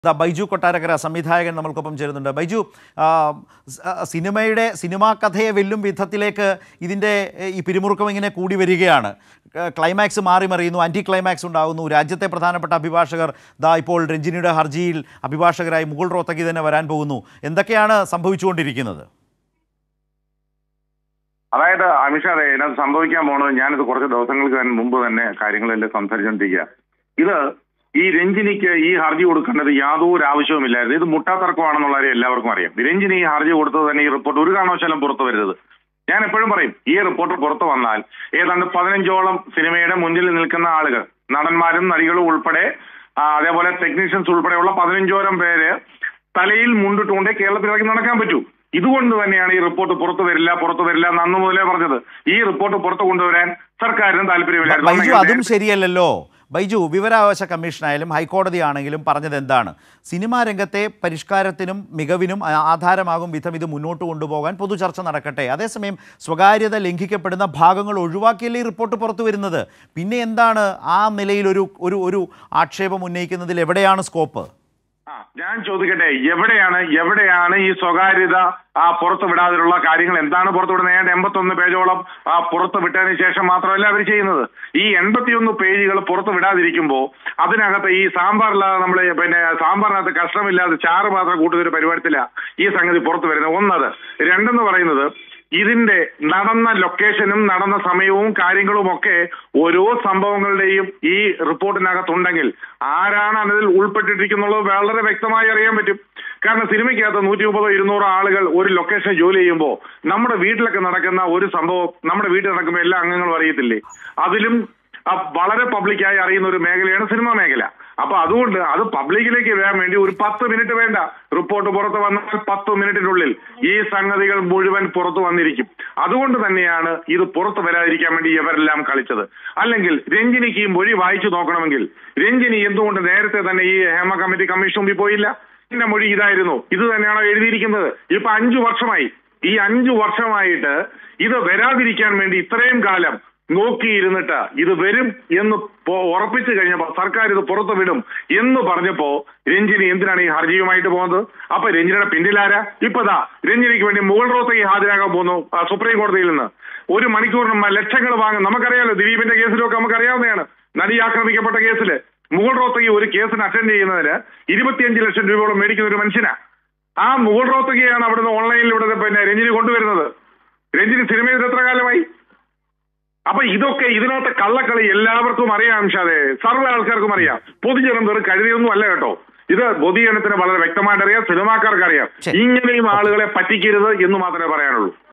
ദാ ബൈജു കൊട്ടാരക്കര സംവിധായകൻ നമ്മൾക്കൊപ്പം ചേരുന്നുണ്ട് ബൈജു ആ, സ്- ആ, സിനിമയുടെ സിനിമാ കഥയെ വെല്ലും വിധത്തിലേക്ക് ഇതിൻ്റെ എ, ഈ പിരിമുറുക്കം ഇങ്ങനെ കൂടി വരികയാണ് ക- ക്ലൈമാക്സ് മാറി മറിയുന്നു ആൻറ്റി ക്ലൈമാക്സ് ഉണ്ടാകുന്നു രാജ്യത്തെ പ്രധാനപ്പെട്ട അഭിഭാഷകർ ദാ ഇപ്പോൾ രഞ്ജിനിയുടെ ഹർജിയിൽ അഭിഭാഷകരായി മുകുൾ റോത്തക്കി തന്നെ വരാൻ പോകുന്നു എന്തൊക്കെയാണ് സംഭവിച്ചുകൊണ്ടിരിക്കുന്നത് അതായത് അമിത്ഷാദെ ഇതിനകത്ത് സംഭവിക്കാൻ പോണത് ഞാനിത് കുറച്ച് ദിവസങ്ങൾക്ക് തന്നെ മുമ്പ് തന്നെ കാര്യങ്ങളെല്ലാം സംസാരിച്ചുകൊണ്ടിരിക്കുക ഇത് ഈ രഞ്ജിനിക്ക് ഈ ഹർജി കൊടുക്കേണ്ടത് യാതൊരു ആവശ്യവുമില്ലായിരുന്നു ഇത് മുട്ടാത്തർക്കമാണെന്നുള്ള കാര്യം എല്ലാവർക്കും അറിയാം രഞ്ജിനി ഈ ഹർജി കൊടുത്തത് തന്നെ ഈ റിപ്പോർട്ട് ഒരു കാരണവശാലും പുറത്തു വരരുത് ഞാൻ എപ്പോഴും പറയും ഈ റിപ്പോർട്ട് പുറത്തു വന്നാൽ ഏതാണ്ട് പതിനഞ്ചോളം സിനിമയുടെ മുന്നിൽ നിൽക്കുന്ന ആളുകൾ നടന്മാരും നടികളും ഉൾപ്പെടെ ആ, അതേപോലെ ടെക്നീഷ്യൻസ് ഉൾപ്പെടെയുള്ള പതിനഞ്ചോരം പേര് തലയിൽ മുണ്ടിട്ടുകൊണ്ടേ കേരളത്തിലേക്ക് നടക്കാൻ പറ്റൂ ഇതുകൊണ്ട് തന്നെയാണ് ഈ റിപ്പോർട്ട് പുറത്തു വരില്ല പുറത്തു വരില്ല എന്ന് അന്ന് മുതലേ പറഞ്ഞത് ഈ റിപ്പോർട്ട് പുറത്തു കൊണ്ടുവരാൻ സർക്കാരിനും താല്പര്യമില്ലായിരുന്നു ബൈജു അതും ശരിയല്ലല്ലോ ബൈജു വിവരാവകാശ കമ്മീഷനായാലും ഹൈക്കോടതി ആണെങ്കിലും പറഞ്ഞത് എന്താണ് സിനിമാ രംഗത്തെ പരിഷ്കാരത്തിനും മികവിനും ആ- ആധാരമാകും വിധം ഇത് മുന്നോട്ട് കൊണ്ടുപോകാൻ പൊതുചർച്ച നടക്കട്ടെ അതേസമയം സ്വകാര്യത ലംഘിക്കപ്പെടുന്ന ഭാഗങ്ങൾ ഒഴിവാക്കിയല്ലേ ഈ റിപ്പോർട്ട് പുറത്തു വരുന്നത് പിന്നെ എന്താണ് ആ നിലയിൽ ഒരു ഒരു ഒരു ആക്ഷേപം ഉന്നയിക്കുന്നതിൽ എവിടെയാണ് സ്കോപ്പ് ആ, ഞാൻ ചോദിക്കട്ടെ എവിടെയാണ് എവിടെയാണ് ഈ സ്വകാര്യത ആ പുറത്തു വിടാതിലുള്ള കാര്യങ്ങൾ എന്താണ് പുറത്തു വിടുന്നത് ഏതാണ്ട് എൺപത്തൊന്ന് പേജോളം ആ പുറത്തു വിട്ടതിന് ശേഷം മാത്രമല്ല അവർ ചെയ്യുന്നത് ഈ എൺപത്തിയൊന്ന് പേജുകൾ പുറത്തു വിടാതിരിക്കുമ്പോൾ അതിനകത്ത് ഈ സാമ്പാറില്ലാതെ നമ്മൾ പിന്നെ സാമ്പാറിനകത്ത് കഷ്ണമില്ലാതെ ചാറ് മാത്രം കൂട്ടുന്നൊരു പരിപാടിത്തില്ല ഈ സംഗതി പുറത്തു വരുന്നത് ഒന്നത് രണ്ടെന്ന് പറയുന്നത് ഇതിന്റെ നടന്ന ലൊക്കേഷനും നടന്ന സമയവും കാര്യങ്ങളും ഒക്കെ ഓരോ സംഭവങ്ങളുടെയും ഈ റിപ്പോർട്ടിനകത്തുണ്ടെങ്കിൽ ആരാണ് അതിൽ ഉൾപ്പെട്ടിരിക്കുന്നുള്ളത് വളരെ വ്യക്തമായി അറിയാൻ പറ്റും കാരണം സിനിമയ്ക്കകത്ത് നൂറ്റി മുപ്പതോ ഇരുന്നൂറോ ആളുകൾ ഒരു ലൊക്കേഷൻ ജോലി ചെയ്യുമ്പോൾ നമ്മുടെ വീട്ടിലൊക്കെ നടക്കുന്ന ഒരു സംഭവം നമ്മുടെ വീട്ടിൽ നടക്കുമ്പോൾ എല്ലാ അംഗങ്ങളും അറിയത്തില്ലേ അതിലും ആ, വളരെ പബ്ലിക്കായി അറിയുന്ന ഒരു മേഖലയാണ് സിനിമ മേഖല അപ്പൊ അതുകൊണ്ട് അത് പബ്ലിക്കിലേക്ക് വരാൻ വേണ്ടി ഒരു പത്ത് മിനിറ്റ് വേണ്ട റിപ്പോർട്ട് പുറത്ത് വന്നാൽ പത്ത് മിനിറ്റിനുള്ളിൽ ഈ സംഗതികൾ മുഴുവൻ പുറത്തു വന്നിരിക്കും അതുകൊണ്ട് തന്നെയാണ് ഇത് പുറത്തു വരാതിരിക്കാൻ വേണ്ടി ഇവരെല്ലാം കളിച്ചത് അല്ലെങ്കിൽ രഞ്ജിനിക്ക് ഈ മൊഴി വായിച്ചു നോക്കണമെങ്കിൽ രഞ്ജിനി എന്തുകൊണ്ട് നേരത്തെ തന്നെ ഈ ഹേമ കമ്മിറ്റി കമ്മീഷൻ മുമ്പിൽ പോയില്ല എന്റെ മൊഴി ഇതായിരുന്നു ഇത് തന്നെയാണോ എഴുതിയിരിക്കുന്നത് ഇപ്പൊ അഞ്ചു വർഷമായി ഈ അഞ്ചു വർഷമായിട്ട് ഇത് വരാതിരിക്കാൻ വേണ്ടി ഇത്രയും കാലം നോക്കിയിരുന്നിട്ട് ഇത് വരും എന്ന് പോ- ഉറപ്പിച്ചു കഴിഞ്ഞപ്പോ സർക്കാർ ഇത് പുറത്തു വിടും എന്ന് പറഞ്ഞപ്പോ രഞ്ജിനി എന്തിനാണ് ഈ ഹർജിയുമായിട്ട് പോകുന്നത് അപ്പൊ രഞ്ജിനിയുടെ പിന്നിലാരാ ഇപ്പതാ രഞ്ജിനിക്ക് വേണ്ടി മുകൾ റോത്തക്ക് ഹാജരാകാൻ പോകുന്നു ആ, സുപ്രീം കോടതിയിൽ നിന്ന് ഒരു മണിക്കൂറിന് മ- ലക്ഷങ്ങൾ വാങ്ങും നമുക്കറിയാലോ ദിലീപിന്റെ കേസിലൊക്കെ നമുക്കറിയാവുന്നതാണ് നടി ആക്രമിക്കപ്പെട്ട കേസില് മുകൾ റോത്തക്ക് ഒരു കേസിന് അറ്റൻഡ് ചെയ്യുന്നതിന് ഇരുപത്തിയഞ്ച് ലക്ഷം രൂപയോളം മേടിക്കുന്ന ഒരു മനുഷ്യനാ ആ മുകൾ റോത്തക്കയാണ് അവിടുന്ന് ഓൺലൈനിൽ ഇവിടെ പിന്നെ രഞ്ജിനി കൊണ്ടുവരുന്നത് രഞ്ജിനി സിനിമയിൽ ഇത് എത്ര കാലമായി അപ്പൊ ഇതൊക്കെ ഇതിനകത്ത് കള്ളക്കളി എല്ലാവർക്കും അറിയാം ഷാദെ സർവ്വ ആൾക്കാർക്കും അറിയാം പൊതുജനം വെറും കഴുതിയൊന്നും അല്ല കേട്ടോ ഇത് പൊതുജനത്തിന് വളരെ വ്യക്തമായിട്ട് അറിയാം സിനിമാക്കാർക്ക് അറിയാം ശരി. ഇങ്ങനെയും ആളുകളെ പറ്റിക്കരുത് എന്ന് മാത്രമേ പറയാനുള്ളൂ